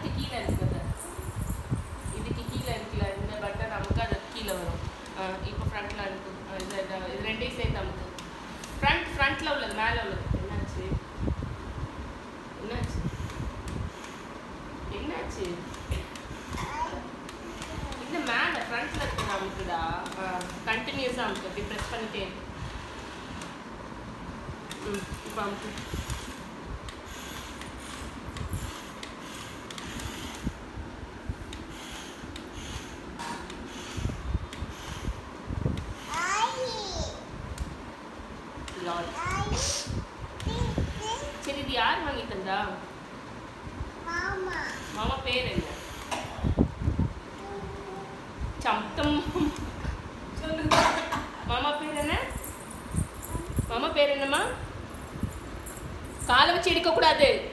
அதுக்கு கீழே இருக்குது இதுக்கு கீழே இருக்குல்ல இந்த பட்டன் நமக்கு அது கீழே வரும் ஆ, இப்போ ஃப்ரண்ட்ல அனுப்பு ஆ, இது இது- இது ரெண்டையும் சேர்த்து அமுக்கு ஃப்ரண்ட் ஃப்ரண்ட்ல உள்ளது மேலே உள்ளது என்னாச்சு என்னாச்சு என்னாச்சு இந்த மேலே ஃப்ரண்ட்ல இருக்கிறது அமுக்குடா கண்டினியூஸாக அமுக்கு அப்படி ப்ரெஸ் பண்ணிட்டே இரு. ம் இப்போ அமுக்கு லால் சரி இது யார் வாங்கி தந்தா மாமா பேர் என்ன சம்தம் சொல்லுங்க மாமா பேர் என்ன மாமா பேர் என்னம்மா காலை வச்சு எடுக்க கூடாது